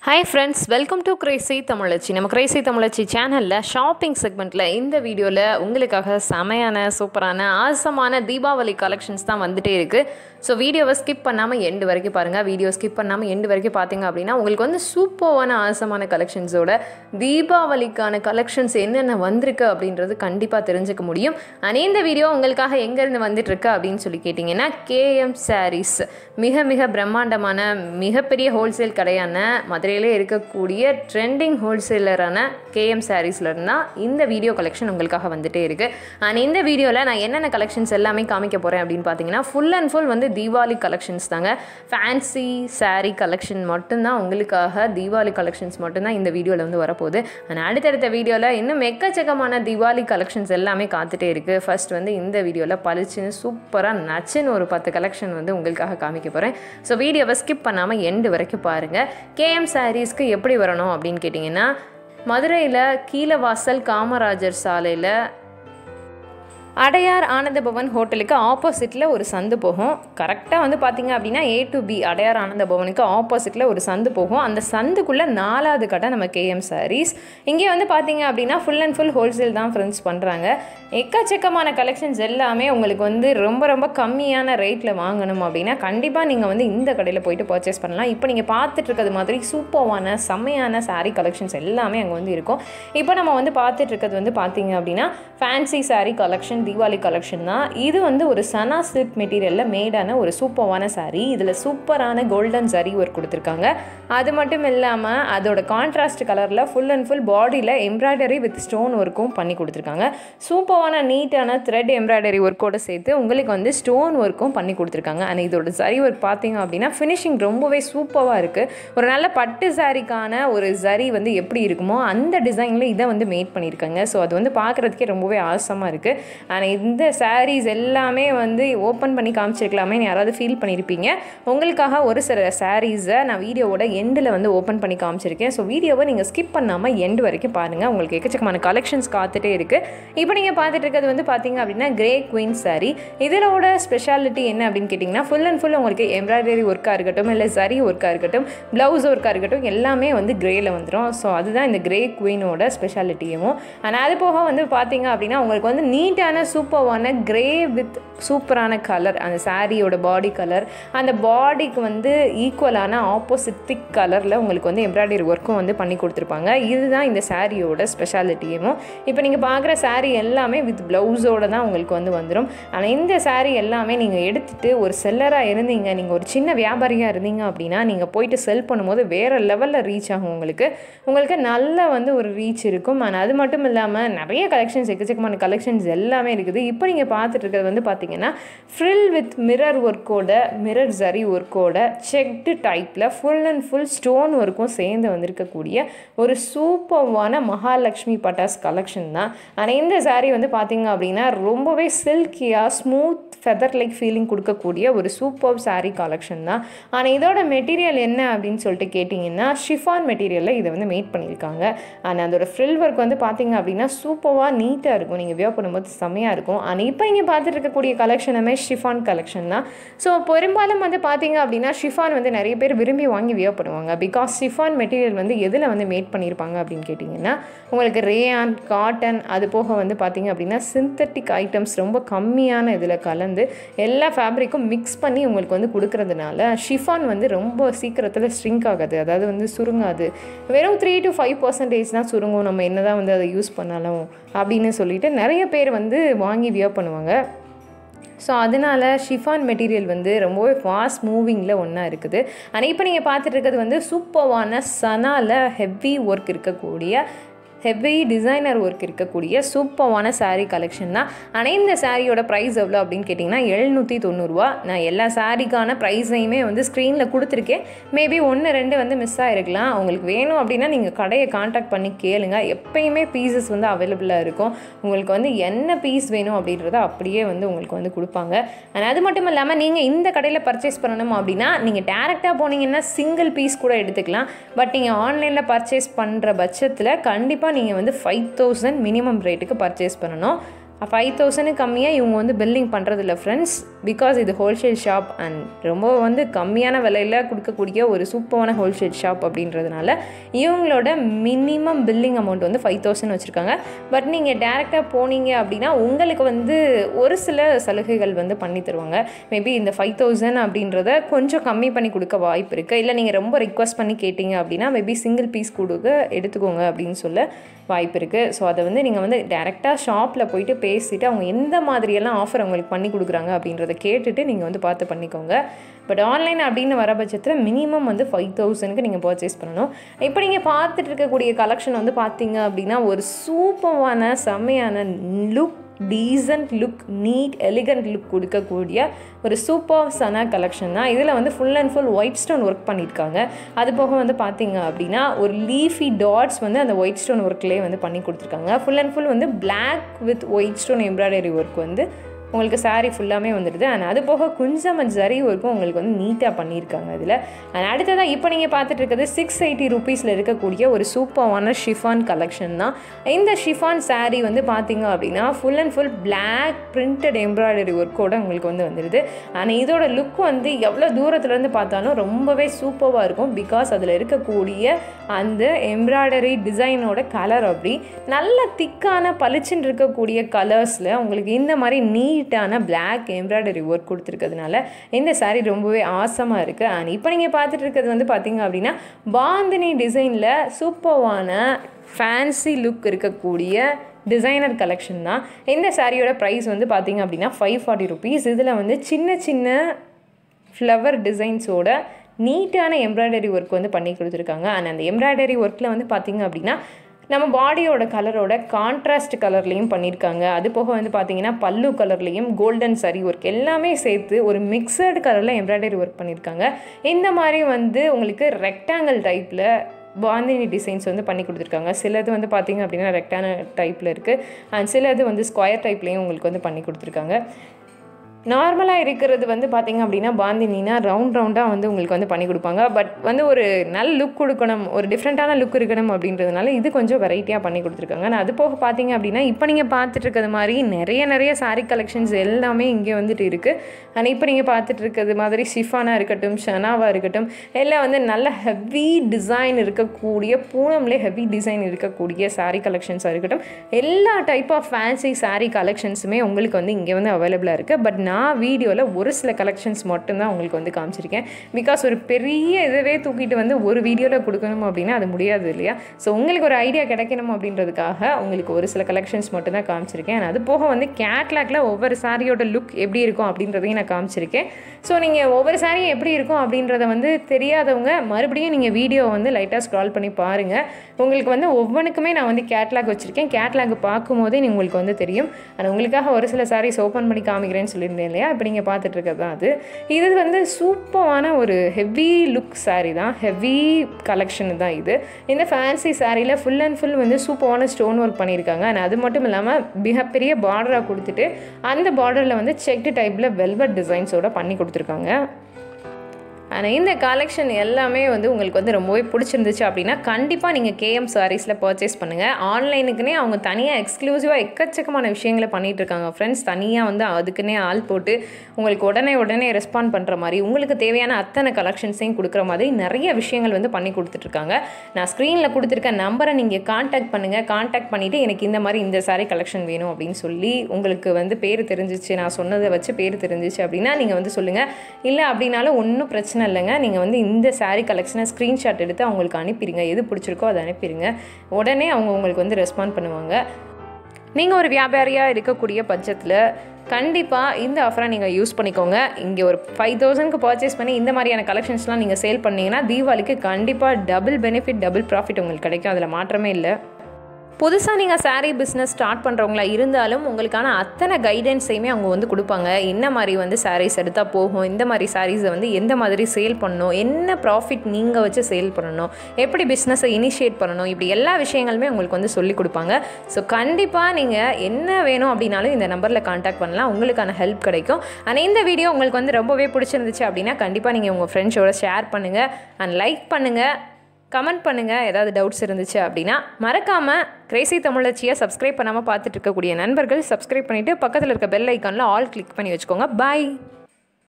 hi friends welcome to crazy Tamizhachi நம்ம crazy தமிழச்சி சேனலில் shopping செக்மெண்ட்டில் இந்த வீடியோவில் உங்களுக்காக செமையான சூப்பரான ஆசமான தீபாவளி கலெக்ஷன்ஸ் தான் வந்துட்டே இருக்குது ஸோ வீடியோவை ஸ்கிப் பண்ணாமல் எண்டு வரைக்கும் பாருங்கள் வீடியோ ஸ்கிப் பண்ணாமல் எண்டு வரைக்கும் பார்த்தீங்க அப்படின்னா உங்களுக்கு வந்து சூப்பரான ஆசமான கலெக்ஷன்ஸோட தீபாவளிக்கான கலெக்ஷன்ஸ் என்னென்ன வந்திருக்கு அப்படின்றது கண்டிப்பாக தெரிஞ்சுக்க முடியும் அண்ட் இந்த வீடியோ உங்களுக்காக எங்கேருந்து வந்துட்டுருக்கு அப்படின்னு சொல்லி கேட்டிங்கன்னா கேஎம் சாரீஸ் மிக மிக பிரம்மாண்டமான மிகப்பெரிய ஹோல்சேல் கடையான மதுரையிலே இருக்கக்கூடிய ட்ரெண்டிங் ஹோல்சேலரான கேஎம் சாரீஸ்லேருந்து தான் இந்த வீடியோ கலெக்ஷன் உங்களுக்காக வந்துட்டே இருக்குது அண்ட் இந்த வீடியோவில் நான் என்னென்ன கலெக்ஷன்ஸ் எல்லாமே காமிக்க போகிறேன் அப்படின்னு பார்த்தீங்கன்னா ஃபுல் அண்ட் ஃபுல் வந்து தீபாவளி கலெக்ஷன்ஸ் தாங்க ஃபேன்சி saree கலெக்ஷன் மட்டும்தான் உங்களுக்காக தீபாவளி கலெக்ஷன்ஸ் மட்டும்தான் இந்த வீடியோவில் வந்து வரப்போகுது அண்ட் அடுத்தடுத்த வீடியோவில் இன்னும் எக்கச்சக்கமான தீபாவளி கலெக்ஷன்ஸ் எல்லாமே காத்துட்டே இருக்குது ஃபர்ஸ்ட் வந்து இந்த வீடியோவில் பளிச்சுன்னு சூப்பராக நச்சுன்னு ஒரு பத்து கலெக்ஷன் வந்து உங்களுக்காக காமிக்க போகிறேன் ஸோ வீடியோவை ஸ்கிப் பண்ணாமல் எண்டு வரைக்கும் பாருங்கள் கேஎம் சாரீஸ்க்கு எப்படி வரணும் அப்படின்னு கேட்டிங்கன்னா மதுரையில் கீழவாசல் காமராஜர் சாலையில் அடையார் ஆனந்த பவன் ஹோட்டலுக்கு ஆப்போசிட்டில் ஒரு சந்து போகும் கரெக்டாக வந்து பார்த்தீங்க அப்படின்னா ஏ டு பி அடையார் ஆனந்த பவனுக்கு ஆப்போசிட்டில் ஒரு சந்து போகும் அந்த சந்துக்குள்ளே நாலாவது கடை நம்ம கேஎம் சாரீஸ் இங்கே வந்து பார்த்தீங்க அப்படின்னா ஃபுல் அண்ட் ஃபுல் ஹோல்சேல் தான் ஃப்ரெண்ட்ஸ் பண்ணுறாங்க எக்கச்சக்கமான கலெக்ஷன்ஸ் எல்லாமே உங்களுக்கு வந்து ரொம்ப ரொம்ப கம்மியான ரேட்டில் வாங்கணும் அப்படின்னா கண்டிப்பாக நீங்கள் வந்து இந்த கடையில் போயிட்டு பர்ச்சேஸ் பண்ணலாம் இப்போ நீங்கள் பார்த்துட்டு இருக்கிறது மாதிரி சூப்பர்வான செம்மையான saree கலெக்ஷன்ஸ் எல்லாமே அங்கே வந்து இருக்கும் இப்போ நம்ம வந்து பார்த்துட்டு இருக்கிறது வந்து பார்த்தீங்க அப்படின்னா fancy saree collection Deepavali collection தான் இது வந்து ஒரு சனா சில்க் மெட்டீரியலில் மேடான ஒரு சூப்பர்வான saree இதில் சூப்பரான கோல்டன் சரி ஒர்க் கொடுத்துருக்காங்க அது மட்டும் இல்லாமல் அதோட கான்ட்ராஸ்ட் கலரில் ஃபுல் அண்ட் ஃபுல் பாடியில் எம்ப்ராய்டரி வித் ஸ்டோன் ஒர்க்கும் பண்ணி கொடுத்துருக்காங்க சூப்பரான நீட்டான த்ரெட் எம்ப்ராய்டரி ஒர்க்கோட சேர்த்து உங்களுக்கு வந்து ஸ்டோன் ஒர்க்கும் பண்ணி கொடுத்துருக்காங்க அண்ட் இதோட சரி ஒர்க் பார்த்தீங்க அப்படின்னா ஃபினிஷிங் ரொம்பவே சூப்பராக இருக்குது ஒரு நல்ல பட்டு சாரிக்கான ஒரு சரி வந்து எப்படி இருக்குமோ அந்த டிசைனில் இதை வந்து மேட் பண்ணியிருக்காங்க ஸோ அது வந்து பார்க்குறதுக்கே ரொம்பவே ஆசமாக இருக்குது ஆனால் இந்த சாரீஸ் எல்லாமே வந்து ஓப்பன் பண்ணி காமிச்சிருக்கலாமே யாராவது ஃபீல் பண்ணியிருப்பீங்க உங்களுக்காக ஒரு சில சாரீஸை நான் வீடியோவோட எண்டில் வந்து ஓப்பன் பண்ணி காமிச்சிருக்கேன் ஸோ வீடியோவை நீங்கள் ஸ்கிப் பண்ணாமல் எண்டு வரைக்கும் பாருங்கள் உங்களுக்கு எக்கச்சக்கமான கலெக்ஷன்ஸ் காத்துட்டே இருக்குது இப்போ நீங்கள் பார்த்துட்டு இருக்கிறது வந்து பார்த்தீங்க அப்படின்னா கிரே குயின் saree இதோட ஸ்பெஷாலிட்டி என்ன அப்படின்னு கேட்டிங்கன்னா ஃபுல் அண்ட் ஃபுல் உங்களுக்கு எம்ப்ராய்டரி ஒர்க்காக இருக்கட்டும் இல்லை சரி ஒர்க்காக இருக்கட்டும் ப்ளவுஸ் ஒர்க்காக இருக்கட்டும் எல்லாமே வந்து கிரேயில் வந்துடும் ஸோ அதுதான் இந்த கிரே குயினோட ஸ்பெஷாலிட்டியும் ஆனால் அது போக வந்து பார்த்தீங்க அப்படின்னா உங்களுக்கு வந்து நீட்டான சூப்பர்வான கிரே வித் சூப்பரான கலர் அந்த சாரியோட பாடி கலர் அந்த பாடிக்கு வந்து ஈக்குவலான ஆப்போசிட் திக் கலரில் உங்களுக்கு வந்து எம்ப்ராய்டரி ஒர்க்கும் வந்து பண்ணி கொடுத்துருப்பாங்க இதுதான் இந்த சாரியோட ஸ்பெஷாலிட்டியும் இப்போ நீங்கள் பார்க்குற saree எல்லாமே வித் ப்ளவுஸோட தான் உங்களுக்கு வந்து வந்துடும் ஆனால் இந்த saree எல்லாமே நீங்கள் எடுத்துகிட்டு ஒரு செல்லராக இருந்தீங்க நீங்கள் ஒரு சின்ன வியாபாரியாக இருந்தீங்க அப்படின்னா நீங்கள் போயிட்டு செல் பண்ணும்போது வேறு லெவலில் ரீச் ஆகும் உங்களுக்கு உங்களுக்கு நல்ல வந்து ஒரு ரீச் இருக்கும் ஆனால் அது மட்டும் இல்லாமல் நிறைய கலெக்ஷன்ஸ் எக்கச்சக்கமான கலெக்ஷன்ஸ் எல்லாமே இருக்குது இப்போ நீங்கள் பார்த்துட்டு இருக்கிறது வந்து பார்த்தீங்கன்னா ஃப்ரில் வித் மிரர் ஒர்க்கோட மிரர் ஜரி ஒர்க்கோட செக்டு டைப்பில் ஃபுல் அண்ட் ஃபுல் ஸ்டோன் ஒர்க்கும் சேர்ந்து வந்திருக்கக்கூடிய ஒரு சூப்பர்வான மகாலட்சுமி பட்டாஸ் கலெக்ஷன் தான் ஆனால் இந்த saree வந்து பார்த்தீங்க அப்படின்னா ரொம்பவே சில்கியாக ஸ்மூத் ஃபெதர் லைக் ஃபீலிங் கொடுக்கக்கூடிய ஒரு சூப்பர் saree கலெக்ஷன் தான் ஆனால் இதோட மெட்டீரியல் என்ன அப்படின்னு சொல்லிட்டு கேட்டிங்கன்னா ஷிஃபான் மெட்டீரியலில் இதை வந்து மேட் பண்ணியிருக்காங்க ஆனால் அதோட ஃப்ரில் ஒர்க் வந்து பார்த்தீங்க அப்படின்னா சூப்பராக நீட்டாக இருக்கும் நீங்கள் வியர் பண்ணும்போது செம்மையாக இருக்கும் ஆனால் இப்போ இங்கே பார்த்துட்டு இருக்கக்கூடிய கலெக்ஷனுமே ஷிஃபான் கலெக்ஷன் தான் ஸோ பெரும்பாலும் வந்து பார்த்தீங்க அப்படின்னா ஷிஃபான் வந்து நிறைய பேர் விரும்பி வாங்கி வியர் பண்ணுவாங்க பிகாஸ் ஷிஃபான் மெட்டீரியல் வந்து எதில் வந்து மேட் பண்ணியிருப்பாங்க அப்படின்னு கேட்டிங்கன்னா உங்களுக்கு ரேயான் காட்டன் அது போக வந்து பார்த்தீங்க அப்படின்னா சிந்தட்டிக் ஐட்டம்ஸ் ரொம்ப கம்மியான இதில் கலந்து எல்லா ஃபேப்ரிக்கும் மிக்ஸ் பண்ணி உங்களுக்கு வந்து கொடுக்கறதுனால ஷிஃபான் வந்து ரொம்ப சீக்கிரத்தில் ஸ்ட்ரிங்க் ஆகாது அதாவது வந்து சுருங்காது வெறும் த்ரீ டு ஃபைவ் பர்சன்டேஜ் தான் சுருங்கும் நம்ம என்ன தான் வந்து அதை யூஸ் பண்ணாலும் அப்படின்னு சொல்லிட்டு நிறைய பேர் வந்து வாங்கி வியர் பண்ணுவாங்க ஸோ அதனால ஷிஃபான் மெட்டீரியல் வந்து ரொம்பவே ஃபாஸ்ட் மூவிங்கில் ஒன்றா இருக்குது ஆனால் இப்போ நீங்கள் பார்த்துட்டு இருக்கிறது வந்து சூப்பர்வான சனால ஹெவி ஒர்க் இருக்கக்கூடிய ஹெவி டிசைனர் ஒர்க் இருக்கக்கூடிய சூப்பர்வான saree கலெக்ஷன் தான் ஆனால் இந்த சாரியோட ப்ரைஸ் எவ்வளோ அப்படின்னு கேட்டிங்கன்னா எழுநூற்றி தொண்ணூறுரூவா நான் எல்லா சாரிக்கான ப்ரைஸையுமே வந்து ஸ்க்ரீனில் கொடுத்துருக்கேன் மேபி ஒன்று ரெண்டு வந்து மிஸ் ஆகிருக்கலாம் உங்களுக்கு வேணும் அப்படின்னா நீங்கள் கடையை காண்டாக்ட் பண்ணி கேளுங்க எப்பயுமே பீசஸ் வந்து அவைலபிளாக இருக்கும் உங்களுக்கு வந்து என்ன பீஸ் வேணும் அப்படின்றத அப்படியே வந்து உங்களுக்கு வந்து கொடுப்பாங்க ஆனால் அது மட்டும் இல்லாமல் நீங்கள் இந்த கடையில் பர்ச்சேஸ் பண்ணணும் அப்படின்னா நீங்கள் டேரெக்டாக போனீங்கன்னா சிங்கிள் பீஸ் கூட எடுத்துக்கலாம் பட் நீங்கள் ஆன்லைனில் பர்ச்சேஸ் பண்ணுற பட்சத்தில் கண்டிப்பாக நீங்கள் வந்து ஃபைவ் தௌசண்ட் மினிமம் ரேட்டுக்கு பர்ச்சேஸ் பண்ணணும் ஃபைவ் தௌசண்ட்க்கு கம்மியாக இவங்க வந்து பில்லிங் பண்ணுறதில்ல ஃப்ரெண்ட்ஸ் பிகாஸ் இது ஹோல்சேல் ஷாப் அண்ட் ரொம்ப வந்து கம்மியான விலையில் கொடுக்கக்கூடிய ஒரு சூப்பரான ஹோல்சேல் ஷாப் அப்படின்றதுனால இவங்களோட மினிமம் பில்லிங் அமௌண்ட் வந்து ஃபைவ் தௌசண்ட் வச்சுருக்காங்க பட் நீங்கள் டேரெக்டாக போனீங்க அப்படின்னா உங்களுக்கு வந்து ஒரு சில சலுகைகள் வந்து பண்ணி தருவாங்க மேபி இந்த ஃபைவ் தௌசண்ட் அப்படின்றத கொஞ்சம் கம்மி பண்ணி கொடுக்க வாய்ப்பு இருக்குது இல்லை நீங்கள் ரொம்ப ரிக்வஸ்ட் பண்ணி கேட்டிங்க அப்படின்னா மேபி சிங்கிள் பீஸ் கொடுக்க எடுத்துக்கோங்க அப்படின்னு சொல்ல வாய்ப்பு இருக்குது ஸோ அதை வந்து நீங்கள் வந்து டேரெக்டாக ஷாப்பில் போயிட்டு பேசிவிட்டு அவங்க எந்த மாதிரியெல்லாம் ஆஃபர் அவங்களுக்கு பண்ணி கொடுக்குறாங்க அப்படின்றத கேட்டுட்டு நீங்கள் வந்து பார்த்து பண்ணிக்கோங்க பட் ஆன்லைன் அப்படின்னு வர பட்சத்தில் மினிமம் வந்து ஃபைவ் தௌசண்ட்க்கு நீங்கள் பர்ச்சேஸ் பண்ணணும் இப்போ நீங்கள் பார்த்துட்டு இருக்கக்கூடிய கலெக்ஷன் வந்து பார்த்தீங்க அப்படின்னா ஒரு சூப்பரான செம்மையான look decent look neat elegant look கொடுக்கக்கூடிய ஒரு சூப்பர் சனா கலெக்ஷன் தான் இதில் வந்து full and full white stone work பண்ணியிருக்காங்க அது போக வந்து பார்த்தீங்க அப்படின்னா ஒரு லீஃபி டாட்ஸ் வந்து அந்த ஒயிட் ஸ்டோன் ஒர்க்லேயே வந்து பண்ணி கொடுத்துருக்காங்க ஃபுல் அண்ட் ஃபுல் வந்து black with white stone embroidery work வந்து உங்களுக்கு சாரீ ஃபுல்லாமே வந்துடுது அண்ட் அது போக குஞ்சமன் ஜரி ஒர்க்கும் உங்களுக்கு வந்து நீட்டாக பண்ணியிருக்காங்க அதில் அண்ட் அடுத்ததாக இப்போ நீங்கள் பார்த்துட்டு இருக்கிறது சிக்ஸ் எயிட்டி ருபீஸில் இருக்கக்கூடிய ஒரு சூப்பரான ஷிஃபான் கலெக்ஷன் தான் இந்த ஷிஃபான் சாரீ வந்து பார்த்தீங்க அப்படின்னா full and full black printed embroidery ஒர்க்கோட உங்களுக்கு வந்து வந்துடுது அண்ட் இதோட லுக் வந்து எவ்வளோ தூரத்துலேருந்து பார்த்தாலும் ரொம்பவே சூப்பராக இருக்கும் பிகாஸ் அதில் இருக்கக்கூடிய அந்த எம்ப்ராய்டரி டிசைனோட கலர் அப்படி நல்ல திக்கான பளிச்சுன்னு இருக்கக்கூடிய கலர்ஸில் உங்களுக்கு இந்த மாதிரி நீட்டான பிளாக் எம்ப்ராய்டரி ஒர்க் கொடுத்துருக்கிறதுனால இந்த சாரீ ரொம்பவே ஆசமாக இருக்குது அண்ட் இப்போ நீங்கள் பார்த்துட்டு இருக்கிறது வந்து பார்த்தீங்க அப்படின்னா பாந்தினி டிசைனில் சூப்பரான ஃபேன்சி லுக் இருக்கக்கூடிய டிசைனர் கலெக்ஷன் தான் இந்த சாரியோட ப்ரைஸ் வந்து பார்த்தீங்க அப்படின்னா ஃபைவ் ஃபார்ட்டி ருபீஸ் இதில் வந்து சின்ன சின்ன ஃப்ளவர் டிசைன்ஸோட நீட்டான எம்ப்ராய்டரி ஒர்க் வந்து பண்ணி கொடுத்துருக்காங்க அண்ட் அந்த எம்ப்ராய்டரி ஒர்க்கில் வந்து பார்த்திங்க அப்படின்னா நம்ம பாடியோட கலரோட கான்ட்ராஸ்ட் கலர்லேயும் பண்ணியிருக்காங்க அது போக வந்து பார்த்தீங்கன்னா பல்லு கலர்லேயும் கோல்டன் சரி ஒர்க் எல்லாமே சேர்த்து ஒரு மிக்சடு கலரில் எம்ப்ராய்டரி ஒர்க் பண்ணியிருக்காங்க இந்த மாதிரி வந்து உங்களுக்கு ரெக்டாங்கிள் டைப்பில் பாந்தினி டிசைன்ஸ் வந்து பண்ணி கொடுத்துருக்காங்க சிலது வந்து பார்த்திங்க அப்படின்னா ரெக்டான டைப்பில் இருக்குது அண்ட் சிலது வந்து ஸ்கொயர் டைப்லேயும் உங்களுக்கு வந்து பண்ணி கொடுத்துருக்காங்க நார்மலாக இருக்கிறது வந்து பார்த்திங்க அப்படின்னா பாந்தினினா ரவுண்ட் ரவுண்டாக வந்து உங்களுக்கு வந்து பண்ணி கொடுப்பாங்க பட் வந்து ஒரு நல்ல லுக் கொடுக்கணும் ஒரு டிஃப்ரெண்ட்டான லுக் இருக்கணும் அப்படின்றதுனால இது கொஞ்சம் வெரைட்டியாக பண்ணி கொடுத்துருக்காங்க நான் அது போக பார்த்தீங்க அப்படின்னா இப்போ நீங்கள் பார்த்துட்டு இருக்கிறது மாதிரி நிறைய நிறைய சாரீ கலெக்ஷன்ஸ் எல்லாமே இங்கே வந்துட்டு இருக்குது ஆனால் இப்போ நீங்கள் பார்த்துட்டு இருக்கிறது மாதிரி ஷிஃபானாக இருக்கட்டும் ஷனாவாக இருக்கட்டும் எல்லாம் வந்து நல்ல ஹெவி டிசைன் இருக்கக்கூடிய பூனம்லேயே ஹெவி டிசைன் இருக்கக்கூடிய சாரீ கலெக்ஷன்ஸாக இருக்கட்டும் எல்லா டைப் ஆஃப் ஃபேன்சி சாரீ கலெக்ஷன்ஸுமே உங்களுக்கு வந்து இங்கே வந்து அவைலபிளாக இருக்குது பட் நான் நான் வீடியோவில் ஒரு சில கலெக்ஷன்ஸ் மட்டும்தான் உங்களுக்கு வந்து காமிச்சிருக்கேன் பிகாஸ் ஒரு பெரிய இதுவே தூக்கிட்டு வந்து ஒரு வீடியோவில் கொடுக்கணும் அப்படின்னா அது முடியாது இல்லையா ஸோ உங்களுக்கு ஒரு ஐடியா கிடைக்கணும் அப்படின்றதுக்காக உங்களுக்கு ஒரு சில கலெக்ஷன்ஸ் மட்டும்தான் காமிச்சிருக்கேன் அது போக வந்து கேட்லாக்ல ஒவ்வொரு சாரியோட லுக் எப்படி இருக்கும் அப்படின்றதையும் நான் காமிச்சிருக்கேன் ஸோ நீங்கள் ஒவ்வொரு சாரியும் எப்படி இருக்கும் அப்படின்றத வந்து தெரியாதவங்க மறுபடியும் நீங்கள் வீடியோ வந்து லைட்டாக ஸ்க்ரால் பண்ணி பாருங்கள் உங்களுக்கு வந்து ஒவ்வொன்றுக்குமே நான் வந்து கேட்லாக் வச்சுருக்கேன் கேட்லாக் பார்க்கும்போதே உங்களுக்கு வந்து தெரியும் ஆனால் உங்களுக்காக ஒரு சில சாரீஸ் ஓப்பன் பண்ணி காமிக்கிறேன்னு சொல்லியிருந்தேன் இல்லையா இப்போ நீங்கள் பார்த்துட்டு இருக்கிறது தான் அது இது வந்து சூப்பரான ஒரு ஹெவி லுக் சாரீ தான் ஹெவி கலெக்ஷன் தான் இது இந்த ஃபேன்சி சாரியில் ஃபுல் அண்ட் ஃபுல் வந்து சூப்பரான ஸ்டோன் ஒர்க் பண்ணியிருக்காங்க அண்ட் அது மட்டும் இல்லாமல் மிகப்பெரிய பார்டராக கொடுத்துட்டு அந்த பார்டரில் வந்து செக்டு டைப்பில் வெல்வெட் டிசைன்ஸோட பண்ணி கொடுத்துருக்காங்க ஆனால் இந்த கலெக்ஷன் எல்லாமே வந்து உங்களுக்கு வந்து ரொம்பவே பிடிச்சிருந்துச்சு அப்படின்னா கண்டிப்பாக நீங்கள் கேஎம் சாரீஸில் பர்ச்சேஸ் பண்ணுங்கள் ஆன்லைனுக்குனே அவங்க தனியாக எக்ஸ்க்ளூசிவாக எக்கச்சக்கமான விஷயங்களை பண்ணிகிட்டு இருக்காங்க ஃப்ரெண்ட்ஸ் தனியாக வந்து அதுக்குன்னே ஆள் போட்டு உங்களுக்கு உடனே உடனே ரெஸ்பாண்ட் பண்ணுற மாதிரி உங்களுக்கு தேவையான அத்தனை கலெக்ஷன்ஸையும் கொடுக்குற மாதிரி நிறைய விஷயங்கள் வந்து பண்ணி கொடுத்துட்ருக்காங்க நான் ஸ்க்ரீனில் கொடுத்துருக்க நம்பரை நீங்கள் காண்டாக்ட் பண்ணுங்கள் காண்டாக்ட் பண்ணிவிட்டு எனக்கு இந்த மாதிரி இந்த சாரீ கலெக்ஷன் வேணும் அப்படின்னு சொல்லி உங்களுக்கு வந்து பேர் தெரிஞ்சிச்சு நான் சொன்னதை வச்சு பேர் தெரிஞ்சிச்சு அப்படின்னா நீங்கள் வந்து சொல்லுங்கள் இல்லை அப்படின்னாலும் ஒன்றும் பிரச்சனை பிரச்சனை இல்லைங்க நீங்கள் வந்து இந்த சாரீ கலெக்ஷனை ஸ்க்ரீன்ஷாட் எடுத்து அவங்களுக்கு அனுப்பிடுங்க எது பிடிச்சிருக்கோ அதை அனுப்பிடுங்க உடனே அவங்க உங்களுக்கு வந்து ரெஸ்பாண்ட் பண்ணுவாங்க நீங்கள் ஒரு வியாபாரியாக இருக்கக்கூடிய பட்சத்தில் கண்டிப்பாக இந்த ஆஃபரை நீங்கள் யூஸ் பண்ணிக்கோங்க இங்கே ஒரு ஃபைவ் தௌசண்ட்க்கு பர்ச்சேஸ் பண்ணி இந்த மாதிரியான கலெக்ஷன்ஸ்லாம் நீங்கள் சேல் பண்ணிங்கன்னா தீபாவளிக்கு கண்டிப்பாக டபுள் பெனிஃபிட் டபுள் ப்ராஃபிட் உங்களுக்கு கிடைக்கும் அதில் மாற்றமே இல்லை புதுசாக நீங்கள் சாரீ பிஸ்னஸ் ஸ்டார்ட் பண்ணுறவங்களா இருந்தாலும் உங்களுக்கான அத்தனை கைடன்ஸையுமே அவங்க வந்து கொடுப்பாங்க என்ன மாதிரி வந்து சாரீஸ் எடுத்தால் போகும் இந்த மாதிரி சாரீஸை வந்து எந்த மாதிரி சேல் பண்ணணும் என்ன ப்ராஃபிட் நீங்கள் வச்சு சேல் பண்ணணும் எப்படி பிஸ்னஸை இனிஷியேட் பண்ணணும் இப்படி எல்லா விஷயங்களுமே உங்களுக்கு வந்து சொல்லி கொடுப்பாங்க ஸோ கண்டிப்பாக நீங்கள் என்ன வேணும் அப்படின்னாலும் இந்த நம்பரில் காண்டாக்ட் பண்ணலாம் உங்களுக்கான ஹெல்ப் கிடைக்கும் ஆனால் இந்த வீடியோ உங்களுக்கு வந்து ரொம்பவே பிடிச்சிருந்துச்சு அப்படின்னா கண்டிப்பாக நீங்கள் உங்கள் ஃப்ரெண்ட்ஸோட ஷேர் பண்ணுங்கள் அண்ட் லைக் பண்ணுங்கள் கமெண்ட் பண்ணுங்கள் ஏதாவது டவுட்ஸ் இருந்துச்சு அப்படின்னா மறக்காமல் கிரேசி தமிழச்சியை சப்ஸ்கிரைப் பண்ணாமல் பார்த்துட்டு இருக்கக்கூடிய நண்பர்கள் சப்ஸ்கிரைப் பண்ணிவிட்டு பக்கத்தில் இருக்க பெல் ஐக்கானில் ஆல் கிளிக் பண்ணி வச்சுக்கோங்க பாய்